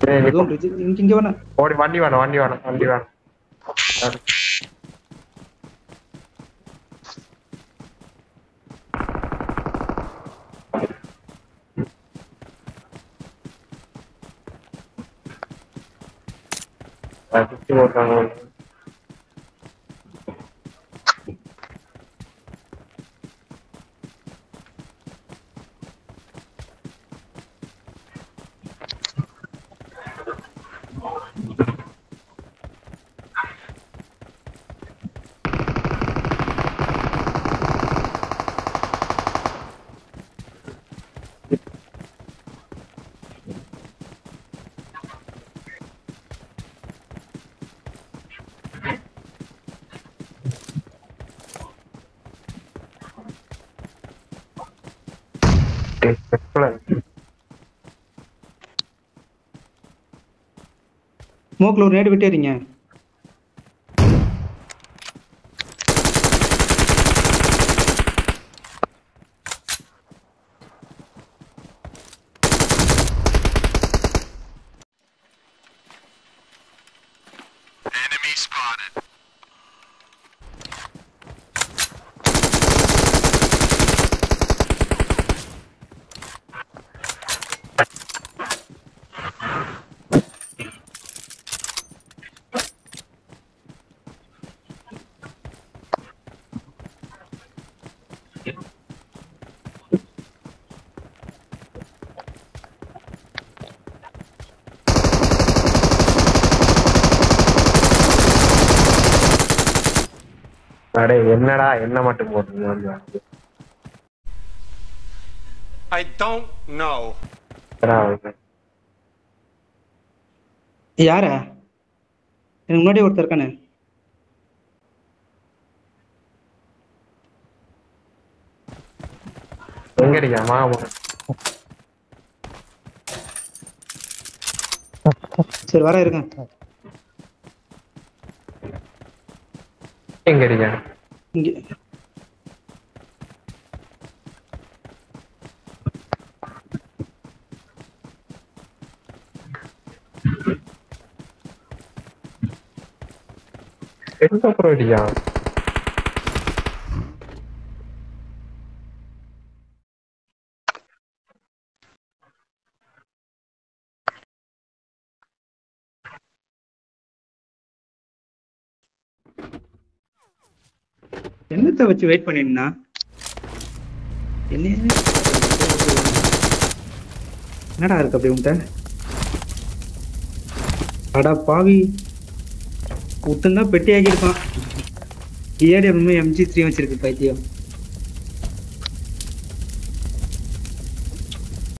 ஏய், நீ அதுவும் bridge- இங்க இங்க வேணா ஓடி வண்டி வேணும் வண்டி வேணும் வண்டி வேணும் யாரு? ஆ, சுத்தி போட்டாங்க Excellent. ஸ்மோக்ல ஒரு நேடு விட்டேறீங்க Enemy spotted. அடே என்னடா என்ன மட்டும் போட்டுருங்க I don't know. யாரா எனக்கு முன்னாடி ஒருத்தர் இருக்கானே எங்க இருக்கியா மாமா சரி வர இருக்கேன் எங்க இருக்கியா இங்க எங்க அப்புறம் இருக்கியா என்னத்த வச்சு வெயிட் பண்ணினா என்ன என்னடா இருக்கு அப்படி உன்ட்ட அடா பாவி விட்டுன்னா பெட்டி ஆக்கியிருப்பான் ஏடி எப்பவுமே எம்ஜி த்ரீ வச்சிருக்கு பைத்தியம்